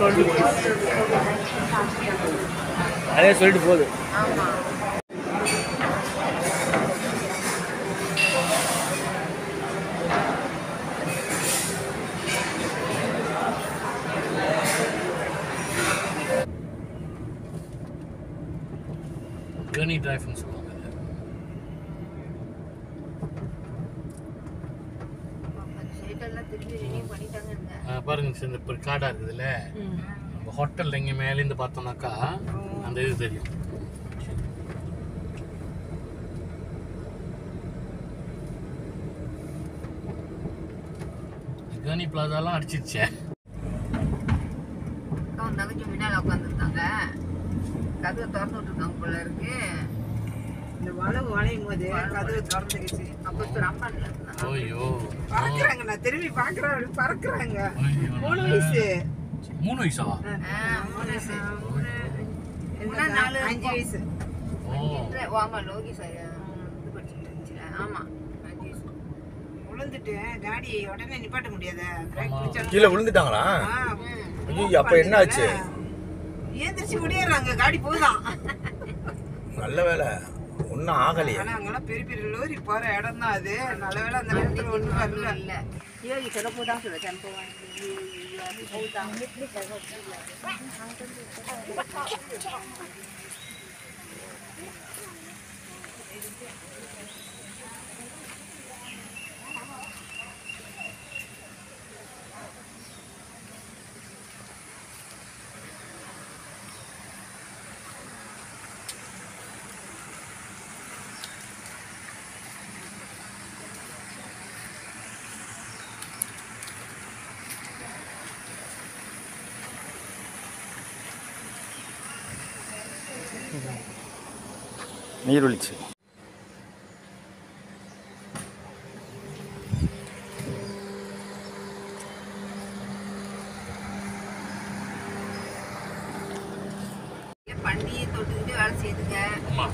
சொல்லிட்டு போகுது அதே சொல்லிட்டு போகுது ஆமா கேர்னி டிரைவ்னு சொல்லுவாங்க இது. சைட்டெல்லாம் திரும்பி ரெடி பண்ணிட்டாங்க ஆ, பாருங்க சார் இந்த இப்போ காடாக இருக்குதுல்ல நம்ம ஹோட்டலில் இங்கே மேலேருந்து பார்த்தோம்னாக்கா அந்த இது தெரியும் கேர்னி பிளாசாலாம் அடிச்சிருச்சே அக்கா வந்தாங்க கொஞ்சம் முன்னால் உட்காந்துருந்தாங்க கதவை திறந்து விட்டுருக்காங்க போல இருக்கு இந்த வளவு வளையும் போது கதவு திறந்துக்கிச்சு அப்போ ஒரு அம்மா இருந்தாங்க ஓய்யோ பறக்குறாங்க நான் திரும்பி பாக்குறேன் அப்படி பறக்குறாங்க ஐயோ, மூணு வயசு மூணு வயசா மூணு வயசு. என்ன என்ன நாலு அஞ்சு வயசு ஓ ஓ ஆமா லோகி சார் இது படிச்சுட்டு இருந்துச்சுல ஆமா அஞ்சு வயசு. விழுந்துட்டு காடி உடனே நிப்பாட்ட முடியாத பிரேக் ஆமா. பிடிச்சாலும் கீழே விழுந்துட்டாங்களா ஆ, ஐயோ அப்ப என்ன ஆச்சு ஏந்திரிச்சு ஓடிடுறாங்க காடி போகுதான் நல்ல வேலை ஒன்றும் ஆகலையே ஆனா அங்கெல்லாம் பெரிய பெரிய லோரி போற இடம் தான் அது நல்ல வேலை அந்த நேரத்துல ஒண்ணும் வரல இல்ல யோகி சொல்ல போதான் சொல்ல டெம்போ நீர்வீழ்ச்சி பண்டிகை தொட்டுக்கிட்டு வேலை செய்துங்க ஆமாம்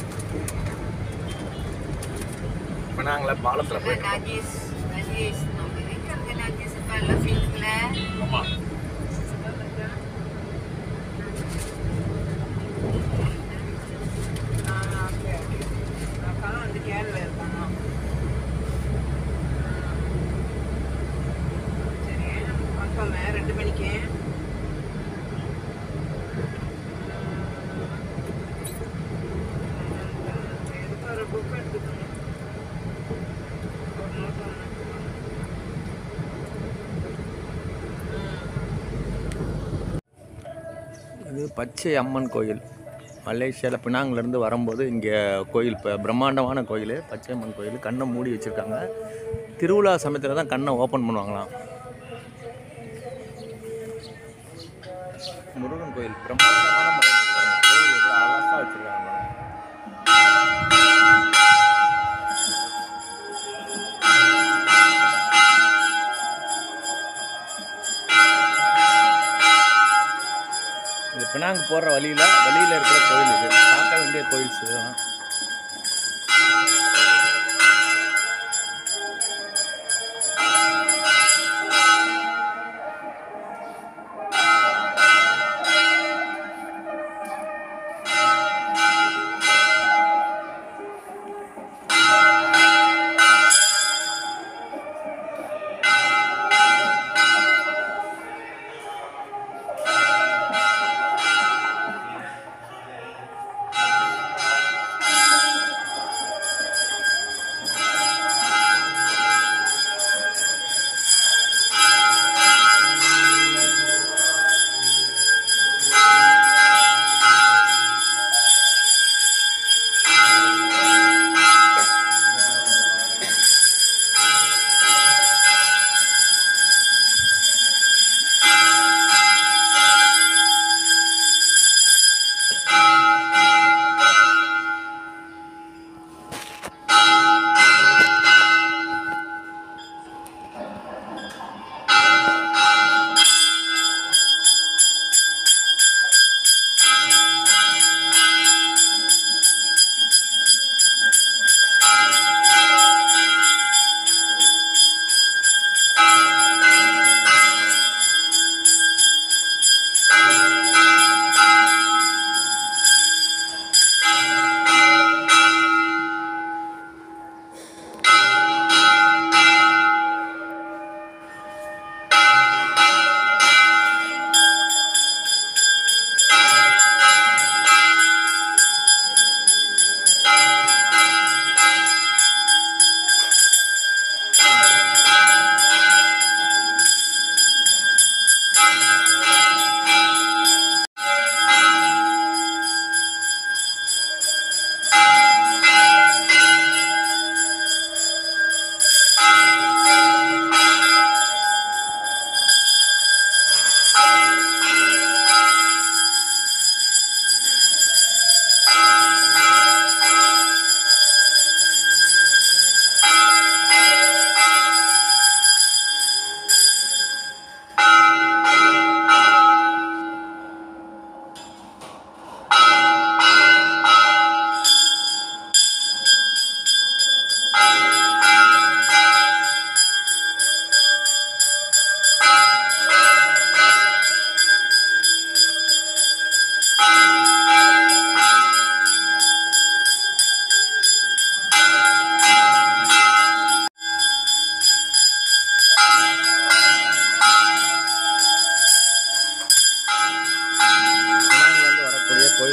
இப்போ நாங்களே பாலத்தில் போயிட்டு நஜீஸ் நஜீஸ் நம்ம எங்க இருக்க நஜீஸ் இப்ப எல்லாம் செய்துங்களே ஆமாம் அக்காலாம் வந்து கேரளா இருக்காங்க சரி பக்கம் ரெண்டு மணிக்கு எதுக்கு ஒரு புக் எடுத்துக்கணும் ஒரு நோட் ஒன்று இது பச்சை அம்மன் கோயில் மலேசியாவில் பினாங்கிலேருந்து வரும்போது இங்கே கோயில் இப்போ பிரம்மாண்டமான கோயில் பச்சை அம்மன் கோயில் கண்ணை மூடி வச்சுருக்காங்க திருவிழா சமயத்தில் தான் கண்ணை ஓப்பன் பண்ணுவாங்களாம் முருகன் கோயில் பிரம்மாண்டமான முருகன் கோயில். கோயில் எவ்வளோ அழகாக வச்சுருக்காங்க இது பினாங்கு போகிற வழியில் வழியில் இருக்கிற கோயில் இது பார்க்க வேண்டிய கோயில்ஸ் இதெல்லாம்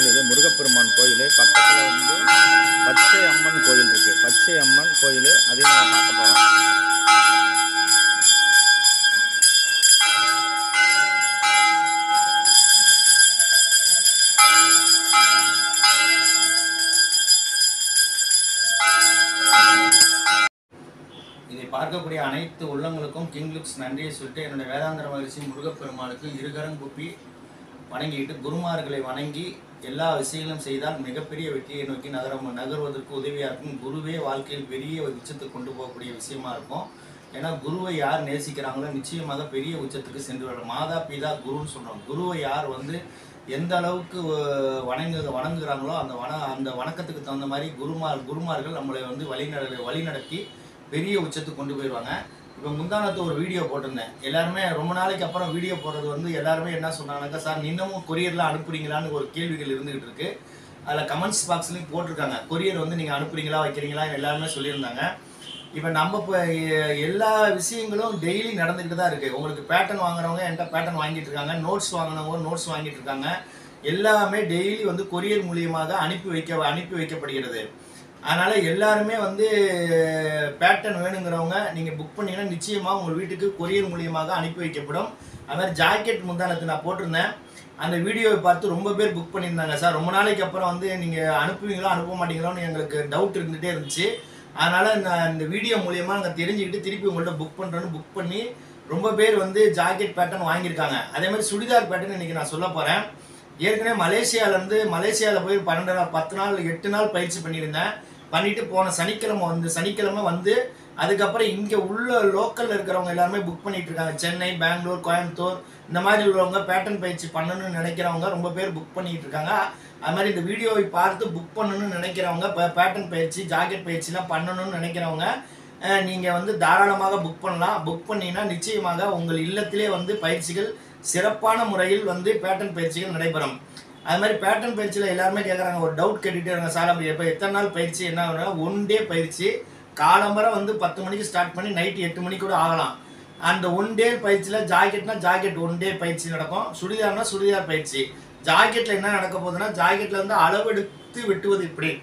கோயில் இது முருகப்பெருமான் கோயில் பக்கத்தில் வந்து பச்சை அம்மன் கோயில் இருக்குது பச்சை அம்மன் கோயில் அதையும் நம்ம பார்க்க போகிறோம் இதை பார்க்கக்கூடிய அனைத்து உள்ளங்களுக்கும் கிங் லுக்ஸ் நன்றியை சொல்லிட்டு என்னுடைய வேதாந்திர மகிழ்ச்சி முருகப்பெருமானுக்கு இருகரம் குப்பி வணங்கிட்டு குருமார்களை வணங்கி எல்லா விஷயங்களும் செய்தால் மிகப்பெரிய வெற்றியை நோக்கி நகர நகர்வதற்கு உதவியாக இருக்கும் குருவே வாழ்க்கையில் பெரிய உச்சத்துக்கு கொண்டு போகக்கூடிய விஷயமா இருக்கும் ஏன்னா குருவை யார் நேசிக்கிறாங்களோ நிச்சயமாக பெரிய உச்சத்துக்கு சென்று வர மாதா பிதா குருன்னு சொல்றோம் குருவை யார் வந்து எந்த அளவுக்கு அஹ், வணங்கு வணங்குறாங்களோ அந்த வன அந்த வணக்கத்துக்கு தகுந்த மாதிரி குருமார் குருமார்கள் நம்மளை வந்து வழிநட வழிநடத்தி பெரிய உச்சத்துக்கு கொண்டு போயிடுவாங்க இப்போ முந்தானத்து ஒரு வீடியோ போட்டிருந்தேன் எல்லாருமே ரொம்ப நாளைக்கு அப்புறம் வீடியோ போடுறது வந்து எல்லாருமே என்ன சொன்னாங்கன்னாக்கா சார் இன்னமும் கொரியர்லாம் அனுப்புறீங்களான்னு ஒரு கேள்விகள் இருந்துகிட்டு இருக்கு அதில் கமெண்ட்ஸ் பாக்ஸ்லையும் போட்டிருக்காங்க கொரியர் வந்து நீங்கள் அனுப்புறீங்களா வைக்கிறீங்களா எல்லாருமே சொல்லியிருந்தாங்க இப்போ நம்ம இப்போ எல்லா விஷயங்களும் டெய்லி நடந்துக்கிட்டு தான் இருக்குது உங்களுக்கு பேட்டர்ன் வாங்குறவங்க என்கிட்ட பேட்டர்ன் வாங்கிட்டு இருக்காங்க நோட்ஸ் வாங்கினவங்க நோட்ஸ் வாங்கிட்டு இருக்காங்க எல்லாமே டெய்லி வந்து கொரியர் மூலியமாக அனுப்பி வைக்க அனுப்பி வைக்கப்படுகிறது அதனால எல்லாருமே வந்து பேட்டர்ன் வேணுங்கிறவங்க நீங்கள் புக் பண்ணீங்கன்னா நிச்சயமாக உங்கள் வீட்டுக்கு கொரியர் மூலியமாக அனுப்பி வைக்கப்படும் அது மாதிரி ஜாக்கெட் முந்தானத்து நான் போட்டிருந்தேன் அந்த வீடியோவை பார்த்து ரொம்ப பேர் புக் பண்ணியிருந்தாங்க சார் ரொம்ப நாளைக்கு அப்புறம் வந்து நீங்கள் அனுப்புவீங்களோ அனுப்ப மாட்டீங்களோன்னு எங்களுக்கு டவுட் இருந்துகிட்டே இருந்துச்சு அதனால நான் இந்த வீடியோ மூலியமாக நாங்கள் தெரிஞ்சுக்கிட்டு திருப்பி உங்கள்கிட்ட புக் பண்ணுறோன்னு புக் பண்ணி ரொம்ப பேர் வந்து ஜாக்கெட் பேட்டர்ன் வாங்கியிருக்காங்க அதே மாதிரி சுடிதார் பேட்டர்ன் இன்னைக்கு நான் சொல்ல போகிறேன் ஏற்கனவே மலேசியாவிலேருந்து மலேசியாவில் போய் பன்னெண்டு நாள் பத்து நாள் எட்டு நாள் பயிற்சி பண்ணியிருந்தேன் பண்ணிட்டு போன சனிக்கிழமை வந்து சனிக்கிழமை வந்து அதுக்கப்புறம் இங்கே உள்ள லோக்கலில் இருக்கிறவங்க எல்லாருமே புக் பண்ணிட்டு இருக்காங்க சென்னை பெங்களூர் கோயம்புத்தூர் இந்த மாதிரி உள்ளவங்க பேட்டர்ன் பயிற்சி பண்ணணும்னு நினைக்கிறவங்க ரொம்ப பேர் புக் பண்ணிட்டு இருக்காங்க அது மாதிரி இந்த வீடியோவை பார்த்து புக் பண்ணணும்னு நினைக்கிறவங்க இப்போ பேட்டர்ன் பயிற்சி ஜாக்கெட் பயிற்சிலாம் பண்ணணும்னு நினைக்கிறவங்க அஹ், நீங்க வந்து தாராளமாக புக் பண்ணலாம் புக் பண்ணீங்கன்னா நிச்சயமாக உங்கள் இல்லத்திலே வந்து பயிற்சிகள் சிறப்பான முறையில் வந்து பேட்டர்ன் பயிற்சிகள் நடைபெறும் அது மாதிரி பேட்டர்ன் பயிற்சியில் எல்லாருமே கேட்குறாங்க ஒரு டவுட் கேட்டுகிட்டே இருக்காங்க சார் அப்படி இப்போ எத்தனை நாள் பயிற்சி என்ன ஆகுதுன்னா ஒன் டே பயிற்சி காலம்பரை வந்து பத்து மணிக்கு ஸ்டார்ட் பண்ணி நைட்டு எட்டு மணிக்கு கூட ஆகலாம் அந்த ஒன் டே பயிற்சியில் ஜாக்கெட்னா ஜாக்கெட் ஒன் டே பயிற்சி நடக்கும் சுடிதார்னா சுடிதார் பயிற்சி ஜாக்கெட்டில் என்ன நடக்க போகுதுன்னா ஜாக்கெட்டில் வந்து அளவெடுத்து வெட்டுவது இப்படி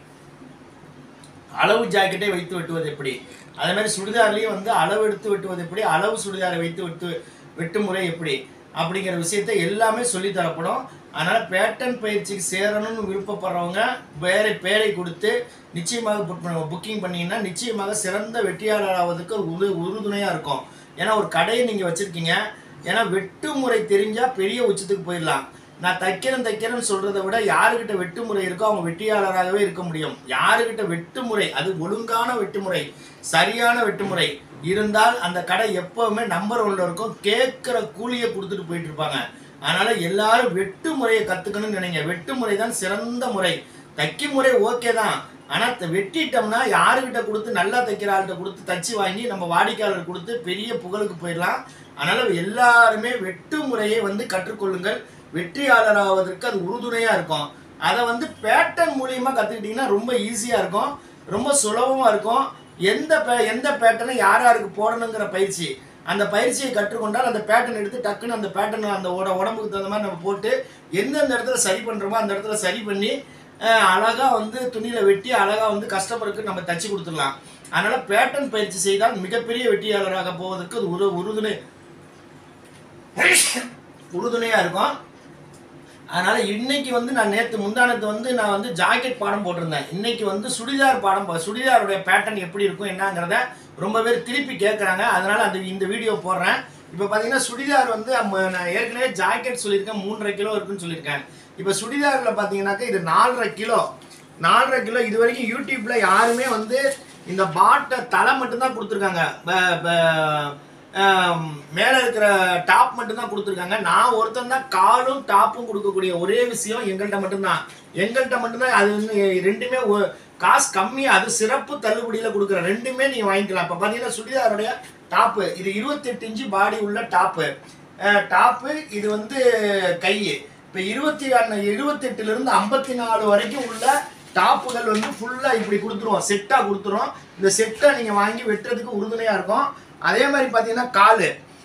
அளவு ஜாக்கெட்டை வைத்து வெட்டுவது எப்படி அதே மாதிரி சுடிதார்லேயும் வந்து அளவு எடுத்து வெட்டுவது எப்படி அளவு சுடிதாரை வைத்து வெட்டு வெட்டும் முறை எப்படி அப்படிங்கிற விஷயத்தை எல்லாமே சொல்லி தரப்படும் அதனால் பேட்டர்ன் பயிற்சிக்கு சேரணும்னு விருப்பப்படுறவங்க பேரை பேரை கொடுத்து நிச்சயமாக புக் பண்ண புக்கிங் பண்ணீங்கன்னா நிச்சயமாக சிறந்த வெற்றியாளர் ஆவதற்கு ஒரு உறு உறுதுணையாக இருக்கும் ஏன்னா ஒரு கடையை நீங்கள் வச்சுருக்கீங்க ஏன்னா வெட்டு முறை தெரிஞ்சால் பெரிய உச்சத்துக்கு போயிடலாம் நான் தைக்கிறேன் தைக்கிறேன்னு சொல்றதை விட யாருக்கிட்ட வெட்டு முறை இருக்கோ அவங்க வெற்றியாளராகவே இருக்க முடியும் யாருக்கிட்ட வெட்டு முறை அது ஒழுங்கான வெட்டு முறை சரியான வெட்டு முறை இருந்தால் அந்த கடை எப்பவுமே நம்பர் ஒன்ல இருக்கும் கேட்குற கூலியை கொடுத்துட்டு போயிட்டு இருப்பாங்க அதனால எல்லாரும் வெட்டு முறையை கத்துக்கணும்னு நினைங்க வெட்டு முறை தான் சிறந்த முறை தைக்கும் முறை ஓகே தான் ஆனா த- வெட்டிட்டோம்னா யாருக்கிட்ட கொடுத்து நல்லா தைக்கிற ஆள்கிட்ட கொடுத்து தச்சு வாங்கி நம்ம வாடிக்கையாளர் கொடுத்து பெரிய புகழுக்கு போயிடலாம் அதனால எல்லாருமே வெட்டு முறையை வந்து கற்றுக்கொள்ளுங்கள் வெற்றியாளர் ஆவதற்கு அது உறுதுணையா இருக்கும் அதை வந்து பேட்டர்ன் மூலியமா கத்துக்கிட்டீங்கன்னா ரொம்ப ஈஸியா இருக்கும் ரொம்ப சுலபமா இருக்கும் எந்த பே- எந்த பேட்டர்னை யார் யாருக்கு போடணுங்கிற பயிற்சி அந்த பயிற்சியை கற்றுக்கொண்டால் அந்த பேட்டர்ன் எடுத்து டக்குன்னு அந்த பேட்டர்ன் அந்த உட உடம்புக்கு தகுந்த மாதிரி நம்ம போட்டு எந்தெந்த இடத்துல சரி பண்றோமோ அந்த இடத்துல சரி பண்ணி அஹ், அழகா வந்து துணியில வெட்டி அழகா வந்து கஸ்டமருக்கு நம்ம தச்சு கொடுத்துடலாம் அதனால பேட்டர்ன் பயிற்சி செய்தால் மிகப்பெரிய வெற்றியாளராக போவதற்கு அது உரு உறுதுணை உறுதுணையா இருக்கும் அதனால இன்னைக்கு வந்து நான் நேற்று முந்தானத்து வந்து நான் வந்து ஜாக்கெட் பாடம் போட்டிருந்தேன் இன்னைக்கு வந்து சுடிதார் பாடம் போ- சுடிதாருடைய பேட்டர்ன் எப்படி இருக்கும் என்னங்கிறத ரொம்ப பேர் திருப்பி கேட்குறாங்க அதனால அந்த இந்த வீடியோ போடுறேன் இப்போ பார்த்தீங்கன்னா சுடிதார் வந்து நம்ம நான் ஏற்கனவே ஜாக்கெட் சொல்லியிருக்கேன் மூன்றரை கிலோ இருக்குன்னு சொல்லியிருக்கேன் இப்போ சுடிதாரில் பார்த்தீங்கன்னாக்கா இது நாலரை கிலோ நாலரை கிலோ இது வரைக்கும் யூடியூப்ல யாருமே வந்து இந்த பாட்டை தலை மட்டும்தான் கொடுத்துருக்காங்க ப- ப- ஆம், மேல இருக்கிற டாப் மட்டும்தான் கொடுத்துருக்காங்க நான் ஒருத்தன் தான் காலும் டாப்பும் கொடுக்கக்கூடிய ஒரே விஷயம் எங்கள்கிட்ட மட்டும்தான் எங்கள்கிட்ட மட்டும்தான் அது வந்து ரெண்டுமே ஒ- காசு கம்மி அது சிறப்பு தள்ளுபடியில் கொடுக்குற ரெண்டுமே நீங்கள் வாங்கிக்கலாம் இப்போ பார்த்தீங்கன்னா சுடிதாருடைய டாப்பு இது இருபத்தெட்டு இன்ச்சு பாடி உள்ள டாப்பு டாப்பு இது வந்து கை இப்போ இருபத்தி இருபத்தெட்டுலேருந்து ஐம்பத்தி நாலு வரைக்கும் உள்ள டாப்புகள் வந்து ஃபுல்லாக இப்படி கொடுத்துருவோம் செட்டாக கொடுத்துருவோம் இந்த செட்டை நீங்கள் வாங்கி வெட்டுறதுக்கு உறுதுணையாக இருக்கும் அதே மாதிரி பார்த்தீங்கன்னா காலு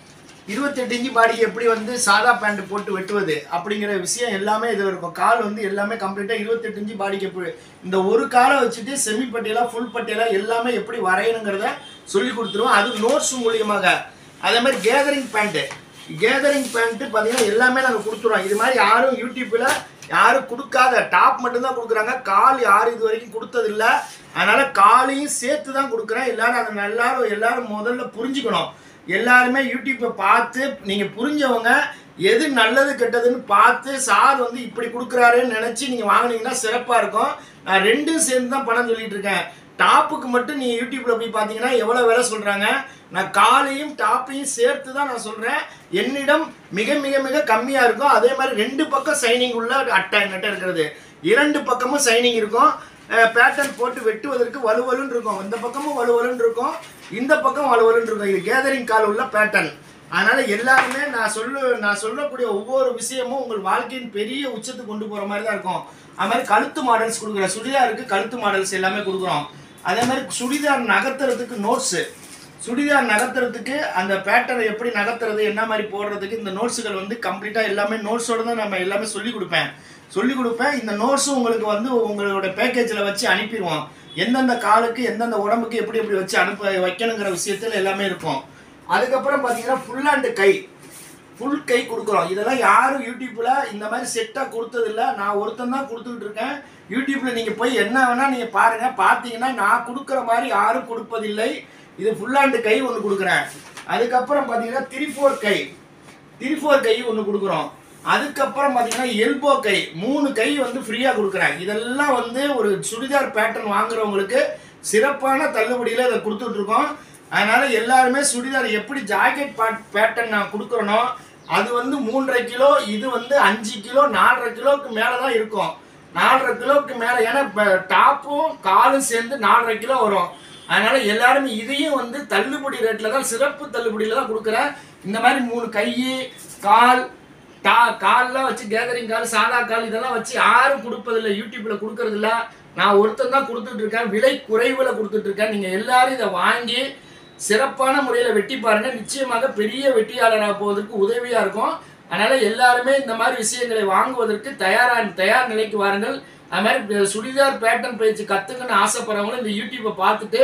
இருபத்தெட்டு இன்ச்சு பாடிக்கு எப்படி வந்து சாதா பேண்ட் போட்டு வெட்டுவது அப்படிங்கிற விஷயம் எல்லாமே இதில் இருக்கும் கால் வந்து எல்லாமே கம்ப்ளீட்டாக இருபத்தெட்டு இன்ச்சு பாடிக்கு எப்படி இந்த ஒரு காலை வச்சுட்டு செமி பட்டியலா ஃபுல் பட்டியலா எல்லாமே எப்படி வரையணுங்கிறத சொல்லி கொடுத்துருவோம் அது நோட்ஸ் மூலியமாக அதே மாதிரி கேதரிங் பேண்ட்டு கேதரிங் பேண்ட்டு பார்த்தீங்கன்னா எல்லாமே நாங்கள் கொடுத்துருவோம் இது மாதிரி யாரும் யூடியூப்பில் யாரும் கொடுக்காத டாப் மட்டும்தான் கொடுக்குறாங்க கால் யாரும் இது வரைக்கும் கொடுத்ததில்ல அதனால காலையும் சேர்த்து தான் கொடுக்குறேன் எல்லாரும் அதை எல்லாரும் எல்லாரும் முதல்ல புரிஞ்சுக்கணும் எல்லாருமே யூடியூப்பை பார்த்து நீங்கள் புரிஞ்சவங்க எது நல்லது கெட்டதுன்னு பார்த்து சார் வந்து இப்படி கொடுக்குறாருன்னு நினச்சி நீங்கள் வாங்குனீங்கன்னா சிறப்பாக இருக்கும் நான் ரெண்டும் சேர்ந்து தான் பணம் சொல்லிட்டு இருக்கேன் டாப்புக்கு மட்டும் நீங்கள் யூடியூப்பில் போய் பார்த்தீங்கன்னா எவ்வளோ விலை சொல்கிறாங்க நான் காலையும் டாப்பையும் சேர்த்து தான் நான் சொல்கிறேன் என்னிடம் மிக மிக மிக கம்மியாக இருக்கும் அதே மாதிரி ரெண்டு பக்கம் சைனிங் உள்ள அட்டை நட்டை இருக்கிறது இரண்டு பக்கமும் சைனிங் இருக்கும் பேட்டர்ன் போட்டு வெட்டுவதற்கு வலுவலுன்னு இருக்கும் இந்த பக்கமும் வலுவலுன்னு இருக்கும் இந்த பக்கம் வலுவலுன்னு இருக்கும் இது கேதரிங் கால் உள்ள பேட்டர்ன் அதனால எல்லாருமே நான் சொல்லு நான் சொல்லக்கூடிய ஒவ்வொரு விஷயமும் உங்கள் வாழ்க்கையின் பெரிய உச்சத்துக்கு கொண்டு போகிற மாதிரி தான் இருக்கும் அது மாதிரி கழுத்து மாடல்ஸ் கொடுக்குறேன் சுடிதாருக்கு கழுத்து மாடல்ஸ் எல்லாமே கொடுக்குறோம் அதே மாதிரி சுடிதார் நகர்த்துறதுக்கு நோட்ஸு சுடிதார் நகர்த்துறதுக்கு அந்த பேட்டர்னை எப்படி நகர்த்துறது என்ன மாதிரி போடுறதுக்கு இந்த நோட்ஸுகள் வந்து கம்ப்ளீட்டாக எல்லாமே நோட்ஸோட தான் நம்ம எல்லாமே சொல்லி கொடுப்பேன் சொல்லி கொடுப்பேன் இந்த நோட்ஸும் உங்களுக்கு வந்து உங்களோட பேக்கேஜில் வச்சு அனுப்பிடுவோம் எந்தெந்த காலுக்கு எந்தெந்த உடம்புக்கு எப்படி எப்படி வச்சு அனுப்ப வைக்கணுங்கிற விஷயத்தில் எல்லாமே இருக்கும் அதுக்கப்புறம் பார்த்தீங்கன்னா ஃபுல் அண்டு கை ஃபுல் கை கொடுக்குறோம் இதெல்லாம் யாரும் யூடியூப்ல இந்த மாதிரி செட்டாக கொடுத்ததில்ல நான் ஒருத்தன் தான் கொடுத்துக்கிட்டு இருக்கேன் யூடியூப்ல நீங்க போய் என்ன வேணா நீங்க பாருங்க பார்த்தீங்கன்னா நான் கொடுக்குற மாதிரி யாரும் கொடுப்பதில்லை இது ஃபுல் ஹேண்டு கை ஒன்று கொடுக்குறேன் அதுக்கப்புறம் பார்த்தீங்கன்னா த்ரீ ஃபோர் கை த்ரீ ஃபோர் கை ஒன்று கொடுக்குறோம் அதுக்கப்புறம் பார்த்தீங்கன்னா எல்போ கை மூணு கை வந்து ஃப்ரீயாக கொடுக்குறேன் இதெல்லாம் வந்து ஒரு சுடிதார் பேட்டர்ன் வாங்குறவங்களுக்கு சிறப்பான தள்ளுபடியில் இதை கொடுத்துட்டு இருக்கோம் அதனால எல்லாருமே சுடிதார் எப்படி ஜாக்கெட் பேட்டர்ன் நான் கொடுக்குறேனோ அது வந்து மூன்றரை கிலோ இது வந்து அஞ்சு கிலோ நாலரை கிலோவுக்கு மேலே தான் இருக்கும் நாலரை கிலோவுக்கு மேலே ஏன்னா இப்போ டாப்பும் காலும் சேர்ந்து நாலரை கிலோ வரும் அதனால எல்லாருமே இதையும் வந்து தள்ளுபடி ரேட்டில் தான் சிறப்பு தள்ளுபடியில் தான் கொடுக்குறேன் இந்த மாதிரி மூணு கை கால் டா கால்லாம் வச்சு கேதரிங் கால் சாதா கால் இதெல்லாம் வச்சு யாரும் கொடுப்பதில்ல யூடியூப்ல கொடுக்கறதில்ல நான் ஒருத்தன் தான் கொடுத்துட்டு இருக்கேன் விலை குறைவுல கொடுத்துட்டு இருக்கேன் நீங்க எல்லாரும் இதை வாங்கி சிறப்பான முறையில் வெட்டி பாருங்க நிச்சயமாக பெரிய வெற்றியாளராக போவதற்கு உதவியா இருக்கும் அதனால எல்லாருமே இந்த மாதிரி விஷயங்களை வாங்குவதற்கு தயாரா தயார் நிலைக்கு வாருங்கள் அது மாதிரி சுடிதார் பேட்டர்ன் பயிற்சி கத்துக்கணும்னு ஆசைப்படுறவங்களும் இந்த யூடியூப்பை பார்த்துட்டு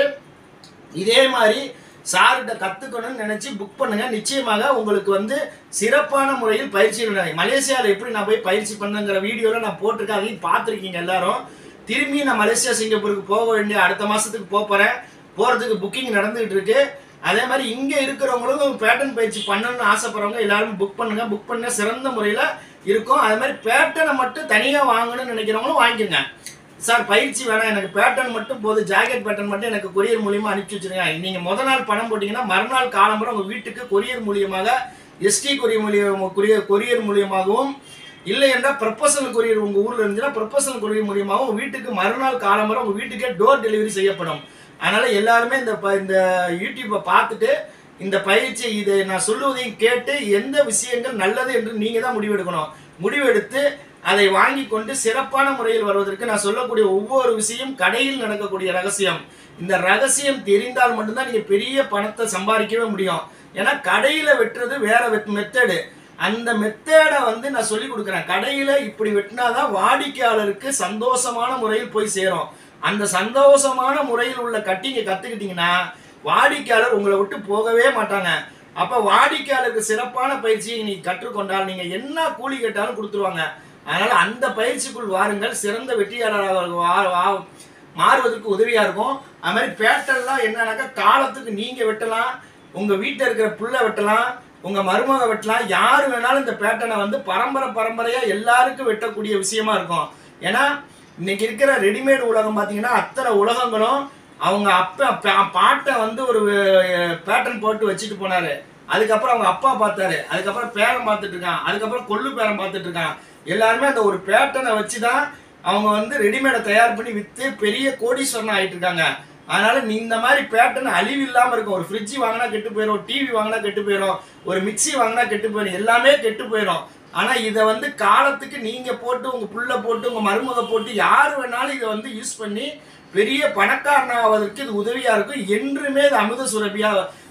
இதே மாதிரி சார்கிட்ட கத்துக்கணும்னு நினைச்சு புக் பண்ணுங்க நிச்சயமாக உங்களுக்கு வந்து சிறப்பான முறையில் பயிற்சி நடக்கும். மலேசியாவில் எப்படி நான் போய் பயிற்சி பண்ணுங்கிற வீடியோல நான் போட்டிருக்கேன் அதையும் பார்த்துருக்கீங்க எல்லாரும் திரும்பி நான் மலேசியா சிங்கப்பூருக்கு போக வேண்டிய அடுத்த மாசத்துக்கு போக போறேன் போறதுக்கு புக்கிங் நடந்துகிட்டு இருக்கு அதே மாதிரி இங்க இருக்கிறவங்களும் பேட்டர்ன் பயிற்சி பண்ணணும்னு ஆசைப்படுறவங்க எல்லாரும் புக் பண்ணுங்க புக் பண்ண சிறந்த முறையில் இருக்கும் அதே மாதிரி பேட்டர்னை மட்டும் தனியாக வாங்கணும்னு நினைக்கிறவங்களும் வாங்கிக்கோங்க சார் பயிற்சி வேணாம் எனக்கு பேட்டர்ன் மட்டும் போதும் ஜாக்கெட் பேட்டர்ன் மட்டும் எனக்கு கொரியர் மூலியமா அனுப்பிச்சு வச்சிருங்க நீங்க முத நாள் பணம் போட்டீங்கன்னா மறுநாள் காலம்பரம் உங்க வீட்டுக்கு கொரியர் மூலியமாக எஸ்டி கொரியர் மூலியம் கொரியர் கொரியர் மூலியமாகவும் இல்லை என்றால் ப்ரொபோசல் கொரியர் உங்க ஊர்ல இருந்துச்சுன்னா ப்ரொபோசல் கொரியர் மூலியமாகவும் உங்க வீட்டுக்கு மறுநாள் காலம்பரம் உங்க வீட்டுக்கே டோர் டெலிவரி செய்யப்படும் அதனால எல்லாருமே இந்த ப- இந்த யூடியூப்பை பார்த்துட்டு இந்த பயிற்சி இது நான் சொல்லுவதையும் கேட்டு எந்த விஷயங்கள் நல்லது என்று நீங்க தான் முடிவெடுக்கணும் முடிவெடுத்து அதை வாங்கி கொண்டு சிறப்பான முறையில் வருவதற்கு நான் சொல்லக்கூடிய ஒவ்வொரு விஷயம் கடையில் நடக்கக்கூடிய ரகசியம் இந்த ரகசியம் தெரிந்தால் மட்டும்தான் நீங்க பெரிய பணத்தை சம்பாதிக்கவே முடியும் ஏன்னா கடையில வெட்டுறது வேற மெத்தடு அந்த மெத்தடை வந்து நான் சொல்லி கொடுக்குறேன் கடையில இப்படி வெட்டினாதான் வாடிக்கையாளருக்கு சந்தோஷமான முறையில் போய் சேரும் அந்த சந்தோஷமான முறையில் உள்ள கட்டிங்க கத்துக்கிட்டீங்கன்னா வாடிக்கையாளர் உங்களை விட்டு போகவே மாட்டாங்க அப்ப வாடிக்கையாளருக்கு சிறப்பான பயிற்சியை நீ கற்றுக்கொண்டால் நீங்க என்ன கூலி கேட்டாலும் கொடுத்துருவாங்க அதனால அந்த பயிற்சிக்குள் வாருங்கள் சிறந்த வெற்றியாளராக வா- வா- மாறுவதற்கு உதவியா இருக்கும் அது மாதிரி பேட்டர்லாம் என்னன்னாக்கா காலத்துக்கு நீங்க வெட்டலாம் உங்க வீட்டில் இருக்கிற புள்ள வெட்டலாம் உங்க மருமக வெட்டலாம் யார் வேணாலும் இந்த பேட்டர்னை வந்து பரம்பரை பரம்பரையா எல்லாருக்கும் வெட்டக்கூடிய விஷயமா இருக்கும் ஏன்னா இன்னைக்கு இருக்கிற ரெடிமேட் உலகம் பார்த்தீங்கன்னா அத்தனை உலகங்களும் அவங்க அப்பா பா- பாட்டை வந்து ஒரு பேட்டர்ன் போட்டு வச்சுட்டு போனாரு அதுக்கப்புறம் அவங்க அப்பா பார்த்தாரு அதுக்கப்புறம் பேரன் பார்த்துட்டு இருக்கான் அதுக்கப்புறம் கொள்ளு பேரன் பார்த்துட்டு இருக்கான் எல்லாருமே அந்த ஒரு பேட்டர்னை வச்சு தான் அவங்க வந்து ரெடிமேடை தயார் பண்ணி விற்று பெரிய கோடீஸ்வரன் ஆயிட்டு இருக்காங்க அதனால நீ இந்த மாதிரி பேட்டர்ன் அழிவு இல்லாம இருக்கும் ஒரு ஃப்ரிட்ஜ் வாங்கினா கெட்டு போயிடும் டிவி வாங்கினா கெட்டு போயிடும் ஒரு மிக்ஸி வாங்கினா கெட்டு போயிடும் எல்லாமே கெட்டு போயிடும் ஆனா இதை வந்து காலத்துக்கு நீங்க போட்டு உங்க புள்ள போட்டு உங்க மருமக போட்டு யார் வேணாலும் இதை வந்து யூஸ் பண்ணி பெரிய பணக்காரன் ஆவதற்கு இது உதவியா இருக்கும் என்றுமே இது அமுத சுரபியா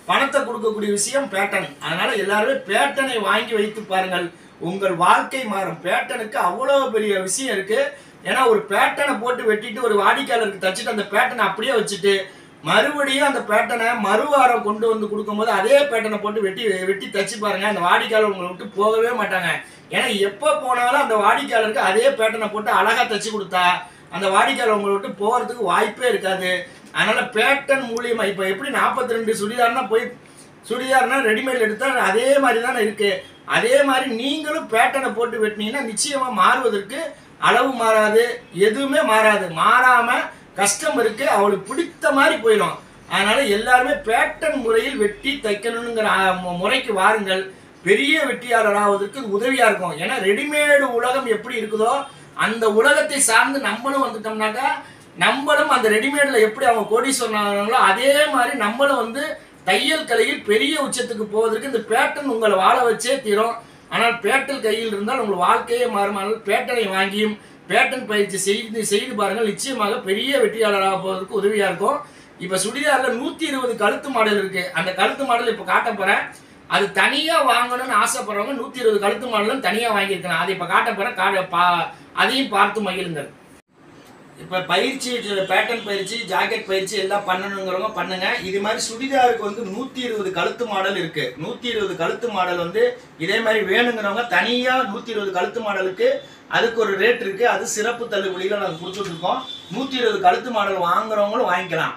பணத்தை கொடுக்கக்கூடிய விஷயம் பேட்டன் அதனால எல்லாருமே பேட்டனை வாங்கி வைத்து பாருங்கள் உங்கள் வாழ்க்கை மாறும் பேட்டனுக்கு அவ்வளவு பெரிய விஷயம் இருக்கு ஏன்னா ஒரு பேட்டனை போட்டு வெட்டிட்டு ஒரு வாடிக்கையாளருக்கு தச்சுட்டு அந்த பேட்டனை அப்படியே வச்சுட்டு மறுபடியும் அந்த பேட்டனை மறுவாரம் கொண்டு வந்து கொடுக்கும்போது அதே பேட்டனை போட்டு வெட்டி வெட்டி தச்சு பாருங்க அந்த வாடிக்கையாளர் உங்களை விட்டு போகவே மாட்டாங்க ஏன்னா எப்போ போனாலும் அந்த வாடிக்கையாளருக்கு அதே பேட்டனை போட்டு அழகா தச்சு கொடுத்தா அந்த வாடிக்கையாளர் உங்களை விட்டு போகிறதுக்கு வாய்ப்பே இருக்காது அதனால பேட்டன் மூலியமா இப்போ எப்படி நாற்பத்தி ரெண்டு சுடிதார்னா போய் சுடிதார்னா ரெடிமேட் எடுத்தா அதே மாதிரி தானே இருக்கு அதே மாதிரி நீங்களும் பேட்டனை போட்டு வெட்டினீங்கன்னா நிச்சயமா மாறுவதற்கு அளவு மாறாது எதுவுமே மாறாது மாறாம கஸ்டமருக்கு அவளுக்கு பிடித்த மாதிரி போயிடும் அதனால எல்லாருமே பேட்டன் முறையில் வெட்டி தைக்கணுங்கிற ஆ, மு- முறைக்கு வாருங்கள் பெரிய வெற்றியாளர் ஆவதற்கு இது உதவியா இருக்கும் ஏன்னா ரெடிமேடு உலகம் எப்படி இருக்குதோ அந்த உலகத்தை சார்ந்து நம்மளும் வந்துட்டோம்னாக்கா நம்மளும் அந்த ரெடிமேட்ல எப்படி அவங்க கோடீஸ்வரன் ஆனாங்களோ அதே மாதிரி நம்மளும் வந்து தையல் கலையில் பெரிய உச்சத்துக்கு போவதற்கு இந்த பேட்டன் உங்களை வாழ வச்சே தீரும் ஆனால் பேட்டல் கையில் இருந்தால் உங்கள் வாழ்க்கையே மாறும் ஆனால் பேட்டனை வாங்கியும் பேட்டன் பயிற்சி செய்து செய்து பாருங்கள் நிச்சயமாக பெரிய வெற்றியாளராக போவதற்கு உதவியா இருக்கும் இப்ப சுடிதார்ல நூத்தி இருபது கழுத்து மாடல் இருக்கு அந்த கழுத்து மாடல் இப்ப காட்ட போறேன் அது தனியா வாங்கணும்னு ஆசைப்படுறவங்க நூத்தி இருபது கழுத்து மாடலும் தனியா வாங்கியிருக்கலாம் அதை இப்ப காட்ட போறேன் கா- பா- அதையும் பார்த்து மகிழுங்கள் இப்ப பயிற்சி பேட்டர்ன் பயிற்சி ஜாக்கெட் பயிற்சி எல்லாம் பண்ணணுங்கிறவங்க பண்ணுங்க இது மாதிரி சுடிதாருக்கு வந்து நூத்தி இருபது கழுத்து மாடல் இருக்கு நூத்தி இருபது கழுத்து மாடல் வந்து இதே மாதிரி வேணுங்கிறவங்க தனியா நூத்தி இருபது கழுத்து மாடலுக்கு அதுக்கு ஒரு ரேட் இருக்கு அது சிறப்பு தள்ளுபடியில நாங்கள் கொடுத்துட்டு இருக்கோம் நூத்தி இருபது கழுத்து மாடல் வாங்குறவங்களும் வாங்கிக்கலாம்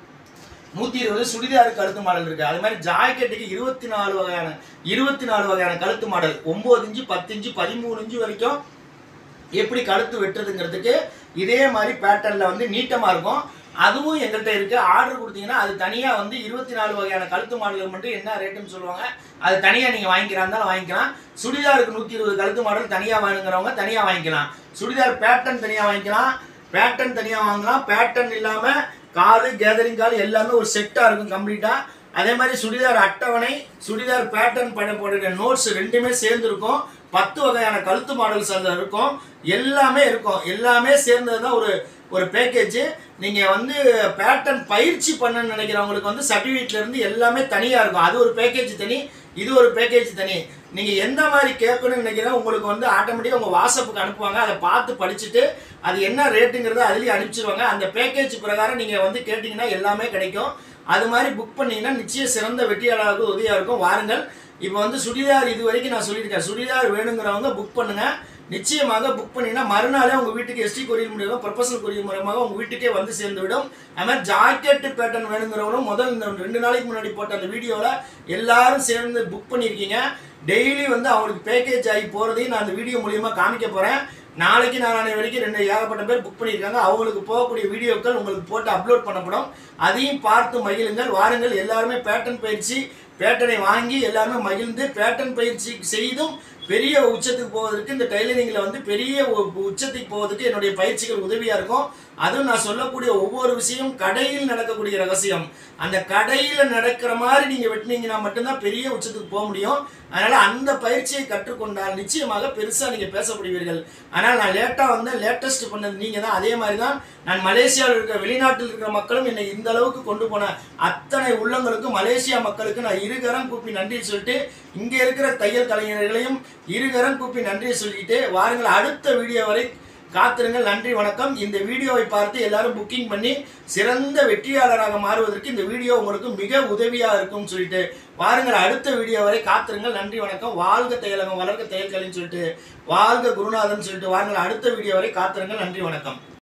நூத்தி இருபது சுடிதாருக்கு கழுத்து மாடல் இருக்கு அது மாதிரி ஜாக்கெட்டுக்கு இருபத்தி நாலு வகையான இருபத்தி நாலு வகையான கழுத்து மாடல் ஒன்பது இன்ச்சு பத்து இன்ச்சு பதிமூணு இன்ச்சு வரைக்கும் எப்படி கழுத்து வெட்டுறதுங்கிறதுக்கு இதே மாதிரி பேட்டர்ல வந்து நீட்டமா இருக்கும் அதுவும் எங்கள்கிட்ட இருக்கு ஆர்டர் கொடுத்தீங்கன்னா அது தனியா வந்து இருபத்தி நாலு வகையான கழுத்து மாடல்கள் மட்டும் என்ன ரேட்டுன்னு சொல்லுவாங்க அது தனியா நீங்க வாங்கிக்கிறா இருந்தாலும் வாங்கிக்கலாம் சுடிதாருக்கு நூத்தி இருபது கழுத்து மாடல் தனியா வாங்குறவங்க தனியா வாங்கிக்கலாம் சுடிதார் பேட்டர்ன் தனியா வாங்கிக்கலாம் பேட்டர்ன் தனியா வாங்கலாம் பேட்டர்ன் இல்லாம காலு கேதரிங் கால் எல்லாமே ஒரு செட்டா இருக்கும் கம்ப்ளீட்டா அதே மாதிரி சுடிதார் அட்டவணை சுடிதார் பேட்டர்ன் பண்ண போடுற நோட்ஸ் ரெண்டுமே சேர்ந்து இருக்கும் பத்து வகையான கழுத்து மாடல்ஸ் அதில் இருக்கும் எல்லாமே இருக்கும் எல்லாமே சேர்ந்தது தான் ஒரு ஒரு பேக்கேஜ் நீங்க வந்து பேட்டர்ன் பயிற்சி பண்ணணும்னு நினைக்கிறவங்களுக்கு வந்து சர்டிஃபிகேட்ல இருந்து எல்லாமே தனியா இருக்கும் அது ஒரு பேக்கேஜ் தனி இது ஒரு பேக்கேஜ் தனி நீங்க எந்த மாதிரி கேட்கணும்னு நினைக்கிறோம் உங்களுக்கு வந்து ஆட்டோமேட்டிக்கா உங்க வாட்ஸ்அப்புக்கு அனுப்புவாங்க அதை பார்த்து படிச்சுட்டு அது என்ன ரேட்டுங்கிறத அதுலயே அனுப்பிச்சிருவாங்க அந்த பேக்கேஜ் பிரகாரம் நீங்க வந்து கேட்டீங்கன்னா எல்லாமே கிடைக்கும் அது மாதிரி புக் பண்ணீங்கன்னா நிச்சயம் சிறந்த வெற்றியாளருக்கு உதவியா இருக்கும் வாருங்கள் இப்போ வந்து சுடிதார் இது வரைக்கும் நான் சொல்லியிருக்கேன் சுடிதார் வேணுங்கிறவங்க புக் பண்ணுங்க நிச்சயமாக புக் பண்ணீங்கன்னா மறுநாளே உங்க வீட்டுக்கு எஸ்டி கொரியர் மூலியமா ப்ரொஃபஷனல் கொரியர் மூலமாக உங்க வீட்டுக்கே வந்து சேர்ந்து விடும் அது மாதிரி ஜாக்கெட் பேட்டர்ன் வேணுங்கிறவங்களும் முதல் இந்த ரெண்டு நாளைக்கு முன்னாடி போட்ட அந்த வீடியோவில் எல்லாரும் சேர்ந்து புக் பண்ணியிருக்கீங்க டெய்லி வந்து அவங்களுக்கு பேக்கேஜ் ஆகி போகிறதையும் நான் அந்த வீடியோ மூலியமா காமிக்க போகிறேன் நாளைக்கு நாளானை வரைக்கும் ரெண்டு ஏகப்பட்ட பேர் புக் பண்ணியிருக்காங்க அவங்களுக்கு போகக்கூடிய வீடியோக்கள் உங்களுக்கு போட்டு அப்லோட் பண்ணப்படும் அதையும் பார்த்து மகிழுங்கள் வாருங்கள் எல்லாருமே பேட்டர்ன் பயிற்சி பேட்டனை வாங்கி எல்லாருமே மகிழ்ந்து பேட்டர்ன் பயிற்சி செய்தும் பெரிய உச்சத்துக்கு போவதற்கு இந்த டைலரிங்ல வந்து பெரிய உ- உச்சத்துக்கு போவதற்கு என்னுடைய பயிற்சிகள் உதவியா இருக்கும் அதுவும் நான் சொல்லக்கூடிய ஒவ்வொரு விஷயம் கடையில் நடக்கக்கூடிய ரகசியம் அந்த கடையில நடக்கிற மாதிரி நீங்க வெட்டினீங்கன்னா மட்டும்தான் பெரிய உச்சத்துக்கு போக முடியும் அதனால அந்த பயிற்சியை கற்றுக்கொண்டால் நிச்சயமாக பெருசா நீங்க பேசப்படுவீர்கள் ஆனால் நான் லேட்டா வந்தேன் லேட்டஸ்ட் பண்ணது நீங்க தான் அதே மாதிரி தான் நான் மலேசியாவில் இருக்கிற வெளிநாட்டில் இருக்கிற மக்களும் என்னை இந்த அளவுக்கு கொண்டு போன அத்தனை உள்ளங்களுக்கும் மலேசியா மக்களுக்கு நான் இருகரம் கூப்பி நன்றி சொல்லிட்டு இங்க இருக்கிற தையல் கலைஞர்களையும் இருகரம் கூப்பி நன்றி சொல்லிட்டு வாருங்கள் அடுத்த வீடியோ வரை காத்திருங்கள் நன்றி வணக்கம் இந்த வீடியோவை பார்த்து எல்லாரும் புக்கிங் பண்ணி சிறந்த வெற்றியாளராக மாறுவதற்கு இந்த வீடியோ உங்களுக்கு மிக உதவியா இருக்கும்னு சொல்லிட்டு வாருங்கள் அடுத்த வீடியோ வரை காத்திருங்கள் நன்றி வணக்கம் வாழ்க தையலகம் வளர்க தையல் கலைன்னு சொல்லிட்டு வாழ்க குருநாதன் சொல்லிட்டு வாருங்கள் அடுத்த வீடியோ வரை காத்திருங்கள் நன்றி வணக்கம்